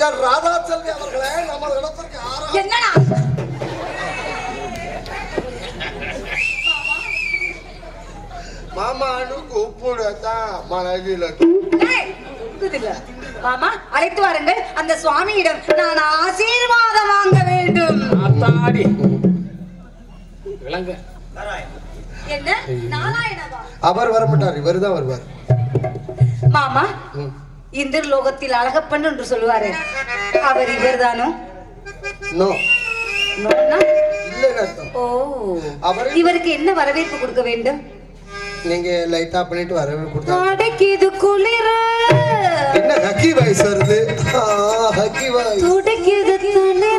அமைச்சர் ராதா செல்வி அவர்களே நம்ம இடத்திற்கு ஆரா என்னடா மாமானு கூப்பிடத்தான் மனதில் ஏய், இருக்குதில்ல. மாமா அழைத்து வாருங்கள் அந்த சுவாமியிடம் நான் ஆசீர்வாதம் வாங்க வேண்டும் ஆத்தாடி விளங்க என்ன நாராயணவா அவர் வரமாட்டார் இவர் தான் வருவார் மாமா ம். இந்திரலோகத்தில் அழகப்பன் என்று சொல்லுவாரு அவர் இவர்தானோ நோ நோனா? இல்லைன்னு அர்த்தம் ஓ அவரை இவருக்கு என்ன வரவேற்பு கொடுக்க வேண்டும் நீங்க லைட்டா பண்ணிட்டு வரவே கொடுத்தா அடைக்குது குளிர என்ன ஹக்கி வாய்ஸ் வருது ஆ, ஹக்கி வாய்ஸ் துடைக்குது தளிர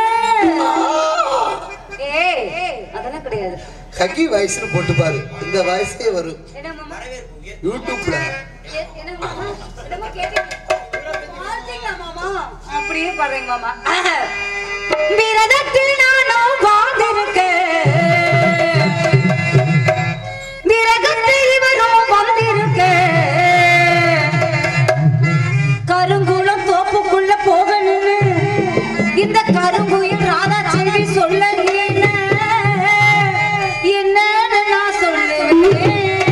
ஏய் அதெல்லாம் கிடையாது ஹக்கி வாய்ஸ்னு போட்டு பாரு இந்த வாய்ஸே வரும் என்ன மாமா யூடியூப்ல ஏ- என்ன மாமா என்னமோ கேட்டீங்க பார்த்தீங்களா மாமா அப்படியே பாருங்க மாமா விரதத்தில் நானும் வாழ்ந்திருக்கேன் விரகத்தில் இவரும் வந்திருக்கேன் கருங்குளம் தோப்புக்குள்ள போகணும்னு இந்த கருங்குயில் ராதா செல்வி சொல்ல என்னன்னு நான் சொல்லுவேன்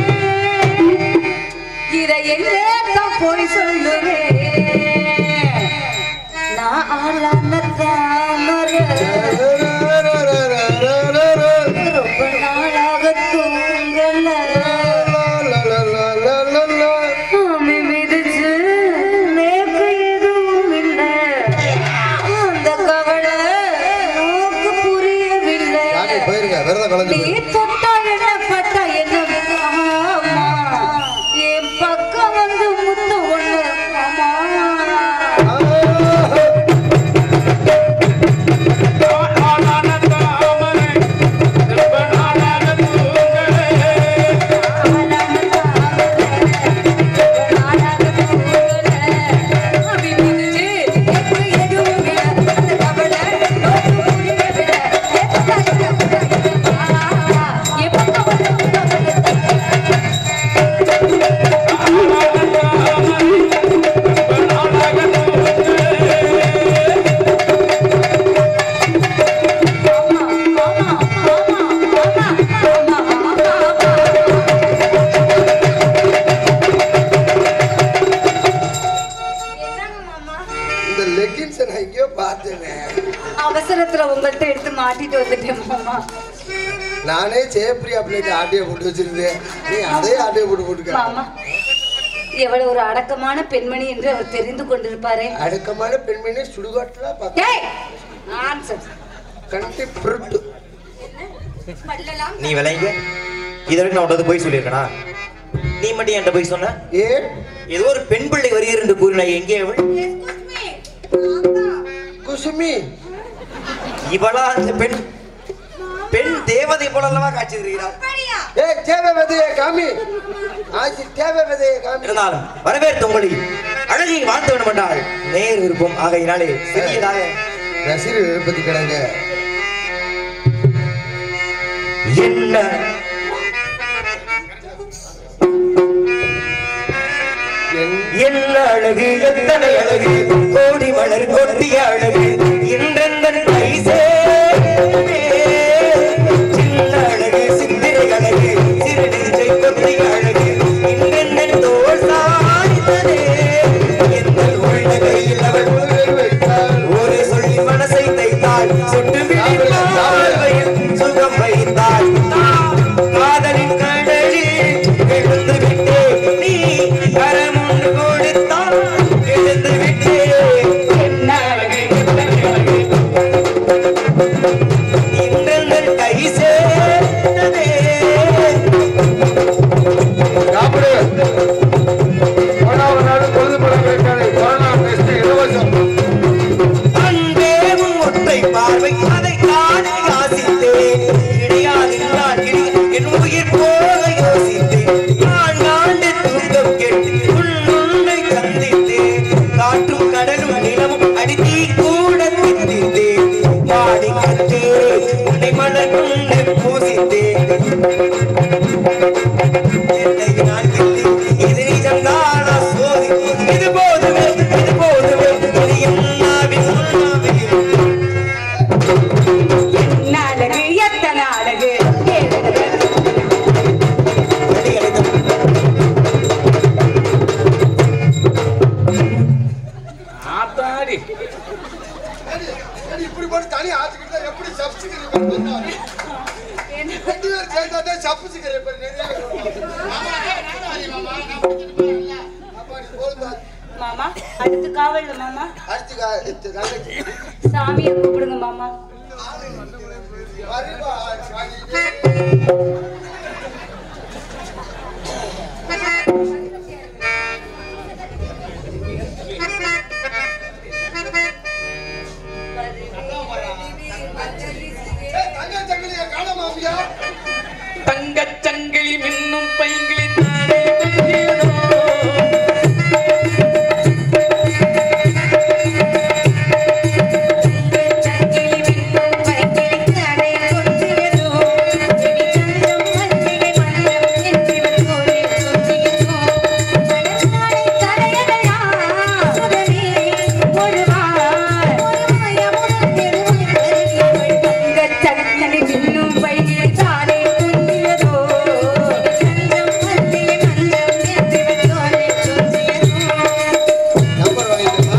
இதை எங்கேத்தான் போய் சொல்லுவேன் நான் ஆளான தாமரை ரொம்ப நாளாக தூங்கல ஆமி மிதிச்சு நேக்கு எதுவும் இல்ல அந்த கவலை நோக்கு புரியவில்லை யானை போயிருங்க விரதம் கலந்து நீ தொட்டா என்ன பட்டா என்ன ஆமா என் பக்கம் வந்து முத்து ஒண்ணு ஆமா இந்த லெகின்ஸ் நான் எங்கேயோ பார்த்தேனே அவசரத்துல உங்கள்ட்ட எடுத்து மாட்டிட்டு வந்துட்டேன் மாமா நானே ஜெயப்பிரியா பிள்ளைக்கு ஆட்டிய போட்டு வச்சிருந்தேன் நீ அதே ஆட்டிய போட்டு போட்டுக்க மாமா எவ்வளவு ஒரு அடக்கமான பெண்மணி என்று அவர் தெரிந்து கொண்டிருப்பாரே அடக்கமான பெண்மணி சுடுகாட்டுல பார்த்தேன் டேய் nonsense. கண்டி புருட்டு பல்லெல்லாம் நீ விளைங்க இது வரைக்கும் நான் உன்கிட்ட போய் சொல்லியிருக்கனா நீ மட்டும் என்கிட்ட போய் சொன்ன ஏ ஏதோ ஒரு பெண் பிள்ளை வருகிறது என்று கூறினாய் எங்கே அவள் குசுமி இவளா அந்த பெண் பெண் தேவதை போல அல்லவா காட்சி தருகிறாள் ஏ தேவை விதைய காமி ஆச்சி தேவை விதைய காமி இருந்தாலும் வரவேற்று உங்களை அழகை வாழ்த்து வேண்டும் என்றால் நேர் விருப்பம் ஆகையினாலே சிறியதாக ரசிகர் விருப்பத்தி கிடங்க என்ன என் என்ன அழகு எத்தனை அழகு கோடி மலர் கொட்டிய அழகு இன்றெந்தன் கை சேருமே. சின்ன அழகு சித்திரை அழகு சிறு நெஞ்சை கொட்டிய அழகு இன்றெந்தன் தோள் சாய்ந்ததே எங்கள் உள்ள கையில் அவள் ஒரு சொல்லி மனசை தைத்தாள் சுட்டு விழிப்பார்வையில் சுகம் வைத்தாள் காதலின் கடலில் எழுந்து விட்டே நீ கரம் ஒன்று கொடுத்தால் எழுந்து விட்டே என்ன அழகு எத்தனை அப்பா நீ போதும்பா. மாமா அடுத்து காவல்ல மாமா அடுத்து கா- இது தங்கச்சி. சாமியை கூப்பிடுங்க மாமா வருவா, சாமி. ஏய், தங்கச் சங்கிலியை காணோமா ஐயா? தங்கச் சங்கிலி மின்னும் பைங்கிலி தானே வெல்லியதோ. சங்கிலி மின்னும் பைங்கிலி தானே கொஞ்சியதோ இனி சங்கம் மல்லிகை மல்லம் என்றிவள் போலே கொஞ்சியதோ மனநாளை தடையடையா சுடரே ஒழுவார் ஒருமாயமுடன் பெருமை கருகியவள் தங்கச் சங்கிலி மின்னும் பைங்கிலி தானே கொஞ்சியதோ இனி சங்கம் மல்லிகை மல்லம் என்றிவள் போலே கொஞ்சியதோ நம்பர் வாங்கிக்கோமா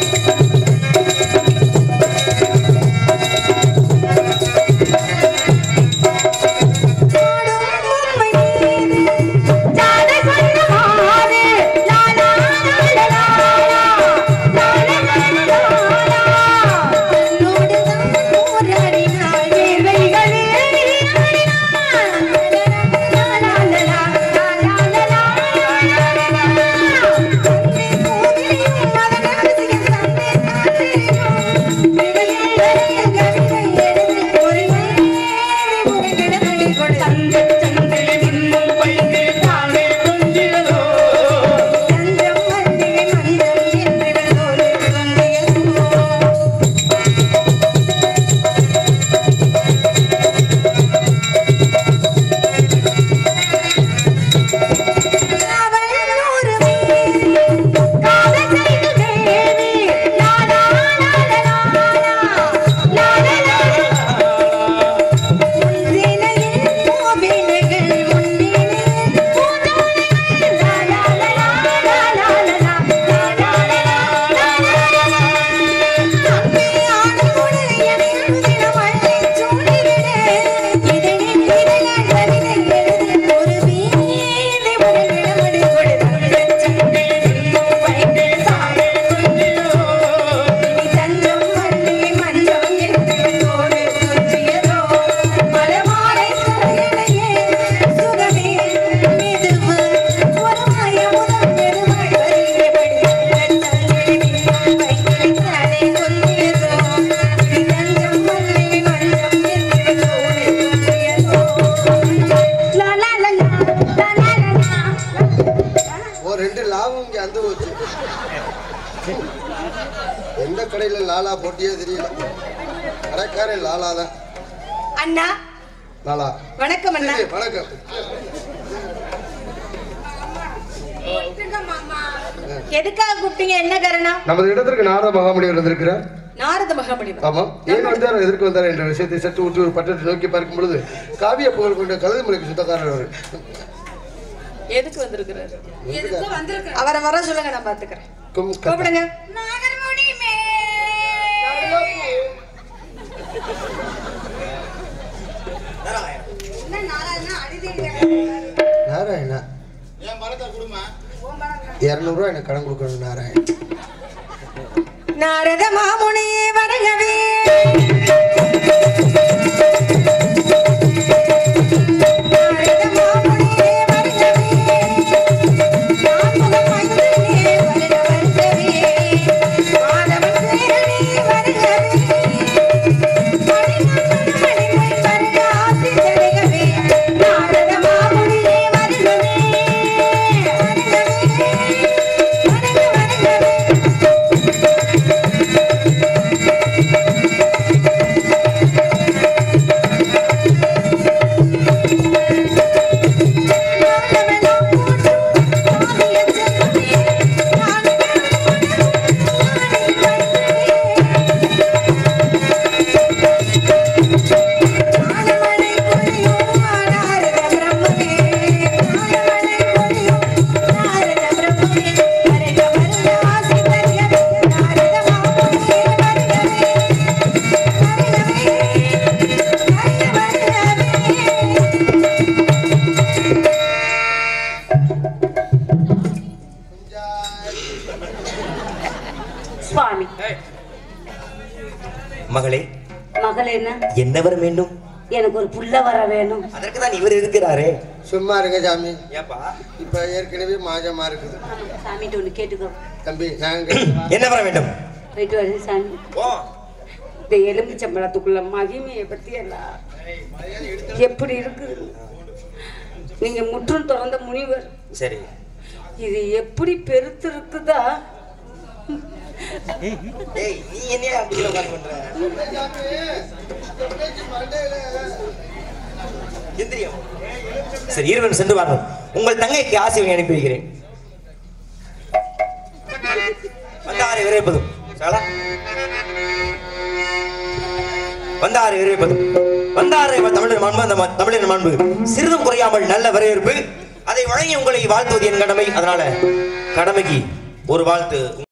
சங்கிலி மின்னும் பைங்கிலி தானே வெல்லியதோ. தஞ்சம் மல்லிகை மஞ்சம் என்று தோடு துஞ்சியதோ மலமாலை கரையிலேயே சுகமே மெதுவு ஒரு மயமுதம் பெருமாள் வருகிறபடி தஞ்சங்கிலி மின்னும் வைக்கிலி தானே கொல்லியதோ தஞ்சம் மல்லிகை மஞ்சம் என்று தோடு துஞ்சியதோ லா லா லா லா லா லா லா லா ஒரு ரெண்டு லாபம் இங்க அந்த போச்சு எந்த கடையில லாலா போட்டியே தெரியல கடைக்காரன் லாலா தான் அண்ணா லாலா வணக்கம் அண்ணா சரி, வணக்கம் எதுக்காக கூப்பிட்டீங்க என்ன காரணம் நமது இடத்திற்கு நாரத மகாமுனிவர் வந்திருக்கிறார் நாரத மகாபலிவா ஆமா ஏன் வந்தார் எதற்கு வந்தார் என்ற விஷயத்தை சற்று ஊற்றி ஒரு பட்டத்தை நோக்கி பார்க்கும் பொழுது காவிய புகழ் கொண்ட கழுதுமலைக்கு சொந்தக்காரர் அவர் எதுக்கு வந்திருக்கிறாரு அவரை வர சொல்லுங்க நான் பாத்துக்கிறேன் கும் கத்தா. கூப்பிடுங்க நாராயணா இரநூறுவா எனக்கு கடன் கொடுக்கணும் நாராயண் நாரத மாமுனியே வணங்கவே நாரத மாமுனியே வணங்கவே நான்முகன் மைந்தனே வருக வருகவே மாதவன் சேரனே வருகவே மணிமகன் மணிமை வருக ஆசி தருகவே நாரத மாமுனியே வருகவே வருக வருகவே சுவாமி மகளே மகள் என்ன என்ன வர வேண்டும் எனக்கு ஒரு புள்ள வர வேணும் அதற்கு தான் இவர் இருக்கிறாரே சும்மா இருங்க சாமி ஏப்பா இப்ப ஏற்கனவே மாஜமா இருக்குது ஆமா, சாமிகிட்ட ஒண்ணு கேட்டுக்கோ தம்பி நாங்க என்ன வர வேண்டும் போயிட்டு வருது சாமி ஓ இந்த எலுமிச்சம்பழத்துக்குள்ள மகிமையை பத்தி எல்லாம் எப்படி இருக்குது நீங்க முற்றும் திறந்த முனிவர் சரி இது எப்படி பெருத்து இருக்குதா ஏய் நீ என்ன அப்படி உட்கார்ந்து பண்ற எந்திரியம் சரி இருவரும் சென்று வாருங்கள் உங்கள் தங்கைக்கு ஆசை அனுப்பி வைக்கிறேன் வந்தாரை விரைப்பதும் சாலா வந்தாரை விரைப்பதும் வந்தாரை தமிழின் மாண்பு அந்த ம- தமிழின் மாண்பு சிறிதும் குறையாமல் நல்ல வரவேற்பு அதை வழங்கி உங்களை வாழ்த்துவது என் கடமை அதனால கடமைக்கு ஒரு வாழ்த்து